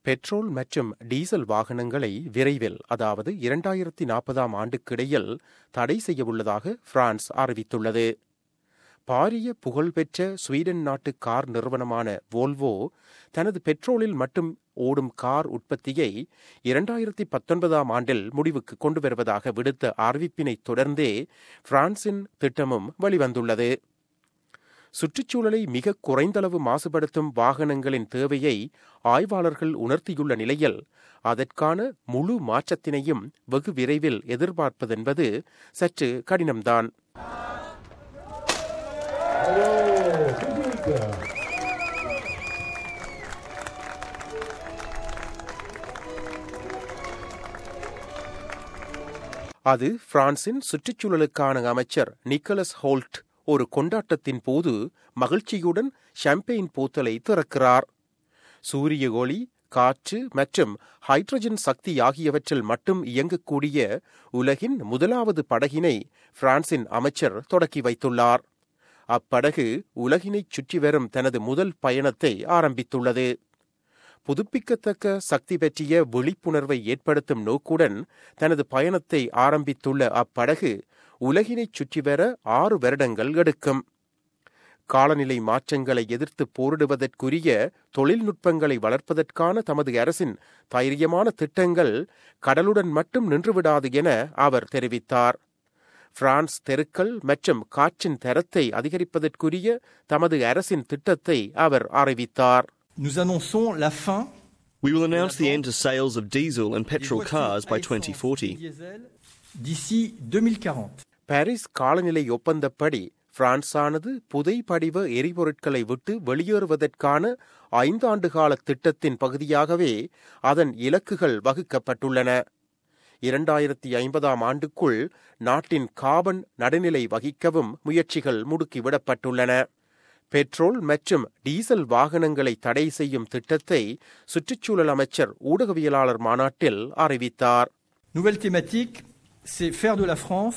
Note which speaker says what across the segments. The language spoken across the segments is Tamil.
Speaker 1: பெட்ரோல் மற்றும் டீசல் வாகனங்களை விரைவில் அதாவது இரண்டாயிரத்தி நாற்பதாம் ஆண்டுக்கிடையில் தடை செய்யவுள்ளதாக பிரான்ஸ் அறிவித்துள்ளது பாரிய புகழ்பெற்ற ஸ்வீடன் நாட்டு கார் நிறுவனமான வோல்வோ தனது பெட்ரோலில் மட்டும் ஓடும் கார் உற்பத்தியை இரண்டாயிரத்தி பத்தொன்பதாம் ஆண்டில் முடிவுக்கு கொண்டு வருவதாக விடுத்த அறிவிப்பினை தொடர்ந்தே பிரான்சின் திட்டமும் வெளிவந்துள்ளது சுற்றுச்சூழலை மிக குறைந்தளவு மாசுபடுத்தும் வாகனங்களின் தேவையை ஆய்வாளர்கள் உணர்த்தியுள்ள நிலையில் அதற்கான முழு மாற்றத்தினையும் வெகு விரைவில் எதிர்பார்ப்பதென்பது சற்று கடினம்தான் அது பிரான்சின் சுற்றுச்சூழலுக்கான அமைச்சர் நிக்கலஸ் ஹோல்ட் ஒரு கொண்டாட்டத்தின் போது மகிழ்ச்சியுடன் ஷாம்பெயின் போத்தலை திறக்கிறார் சூரிய ஒளி காற்று மற்றும் ஹைட்ரஜன் சக்தி ஆகியவற்றில் மட்டும் இயங்கக்கூடிய உலகின் முதலாவது படகினை பிரான்சின் அமைச்சர் தொடக்கி வைத்துள்ளார் அப்படகு உலகினைச் சுற்றி வரும் தனது முதல் பயணத்தை ஆரம்பித்துள்ளது புதுப்பிக்கத்தக்க சக்தி பற்றிய விழிப்புணர்வை ஏற்படுத்தும் நோக்குடன் தனது பயணத்தை ஆரம்பித்துள்ள அப்படகு உலகினைச் சுற்றி வர ஆறு வருடங்கள் எடுக்கும் காலநிலை மாற்றங்களை எதிர்த்து போரிடுவதற்குரிய தொழில்நுட்பங்களை வளர்ப்பதற்கான தமது அரசின் தைரியமான திட்டங்கள் கடலுடன் மட்டும் நின்றுவிடாது என அவர் தெரிவித்தார் பிரான்ஸ் தெருக்கள் மற்றும் காற்றின் தரத்தை அதிகரிப்பதற்குரிய தமது அரசின் திட்டத்தை அவர் அறிவித்தார்
Speaker 2: Nous annonçons la fin
Speaker 3: We will announce the end to sales of diesel and petrol cars by 2040.
Speaker 2: d'ici 2040.
Speaker 1: Paris காலநிலை ஒப்பந்தப்படி பிரான்சானது புதை படிவ எரிபொருட்களை விட்டு வெளியேறுவதற்கான ஐந்தாண்டு கால திட்டத்தின் பகுதியாகவே அதன் இலக்குகள் வகுக்கப்பட்டுள்ளன இரண்டாயிரத்தி ஐம்பதாம் ஆண்டுக்குள் நாட்டின் காபன் நடுநிலை வகிக்கவும் முயற்சிகள் முடுக்கிவிடப்பட்டுள்ளன பெட்ரோல் மற்றும் டீசல் வாகனங்களை தடை செய்யும் திட்டத்தை சுற்றுச்சூழல் அமைச்சர் ஊடகவியலாளர் மாநாட்டில் அறிவித்தார்
Speaker 2: Nouvelle thématique, c'est faire de la France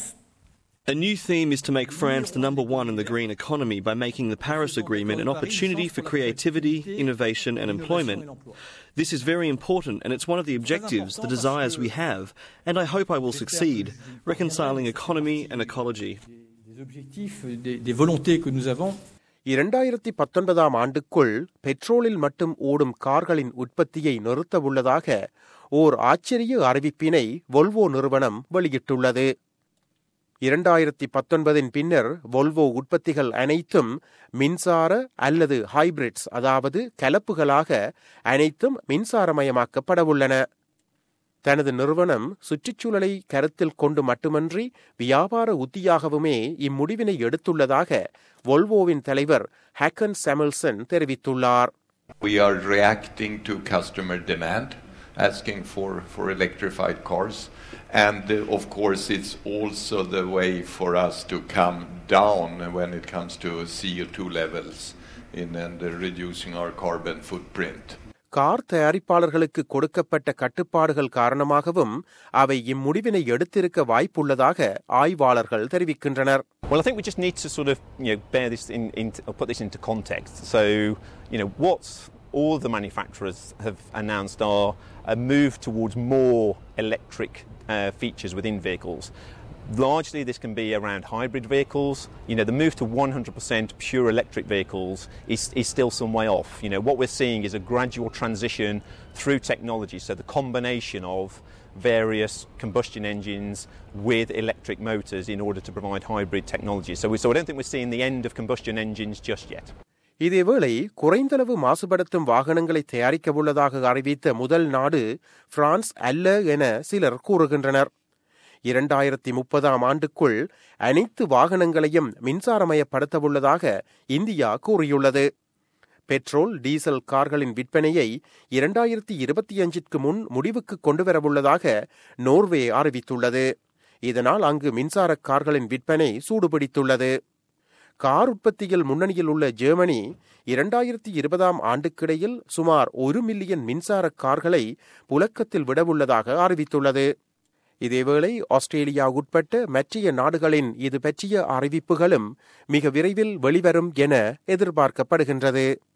Speaker 3: A new theme is to make France the number one in the green economy by making the Paris Agreement an opportunity for creativity, innovation, and employment. This is very important, and it's one of the objectives, the desires we have, and I hope I will succeed, reconciling economy and ecology.
Speaker 2: des objectifs, des, des volontés que nous avons.
Speaker 1: இரண்டாயிரத்தி பத்தொன்பதாம் ஆண்டுக்குள் பெட்ரோலில் மட்டும் ஓடும் கார்களின் உற்பத்தியை நிறுத்த உள்ளதாக ஓர் ஆச்சரிய அறிவிப்பினை volvo நிறுவனம் வெளியிட்டுள்ளது இரண்டாயிரத்தி பத்தொன்பதின் பின்னர் volvo உற்பத்திகள் அனைத்தும் மின்சார அல்லது ஹைபிரிட்ஸ் அதாவது கலப்புகளாக அனைத்தும் மின்சாரமயமாக்கப்படவுள்ளன தனது நிறுவனம் சுற்றுச்சூழலை கருத்தில் கொண்டு மட்டுமன்றி வியாபார உத்தியாகவுமே இம்முடிவினை எடுத்துள்ளதாக volvoவின் தலைவர் ஹேக்கன் சாமுல்சன் தெரிவித்துள்ளார்
Speaker 4: We are reacting to customer demand, asking for, for electrified cars. And uh, of course, it's also the way for us to come down when it comes to CO2 levels in, and uh, reducing our carbon footprint.
Speaker 1: Car தயாரிப்பாளர்களுக்கு கொடுக்கப்பட்ட கட்டுப்பாடுகள் காரணமாகவும் அவை இம்முடிவினை எடுத்திருக்க வாய்ப்புள்ளதாக ஆய்வாளர்கள் தெரிவிக்கின்றனர்
Speaker 5: Well, I think we just need to sort of you know bear this in, in or put this into context. So, you know, what all the manufacturers have announced are a move towards more electric uh, features within vehicles. Largely, this can be around hybrid vehicles. You know, the move to 100% pure electric vehicles is, is still some way off. You know, what we're seeing is a gradual transition through technology. So, the combination of various combustion engines with electric motors in order to provide hybrid technology. So, we, so I don't think we're seeing the end of combustion engines just yet.
Speaker 1: இதேவேளை குறைந்தளவு மாசுபடுத்தும் வாகனங்களை தயாரிக்கவுள்ளதாக அறிவித்த முதல் நாடு பிரான்ஸ் அல்ல என சிலர் கூறுகின்றனர் இரண்டாயிரத்தி முப்பதாம் ஆண்டுக்குள் அனைத்து வாகனங்களையும் மின்சாரமயப்படுத்தவுள்ளதாக இந்தியா கூறியுள்ளது பெட்ரோல் டீசல் கார்களின் விற்பனையை இரண்டாயிரத்தி இருபத்தி அஞ்சிற்கு முன் முடிவுக்கு கொண்டுவரவுள்ளதாக நோர்வே அறிவித்துள்ளது இதனால் அங்கு மின்சார கார்களின் விற்பனை சூடுபிடித்துள்ளது கார் உற்பத்தியில் முன்னணியில் உள்ள ஜெர்மனி இரண்டாயிரத்தி இருபதாம் ஆண்டுக்கிடையில் சுமார் ஒரு மில்லியன் மின்சார கார்களை புழக்கத்தில் விடவுள்ளதாக அறிவித்துள்ளது இதேவேளை ஆஸ்திரேலியா உட்பட்ட மற்றைய நாடுகளின் இது பற்றிய அறிவிப்புகளும் மிக விரைவில் வெளிவரும் என எதிர்பார்க்கப்படுகின்றது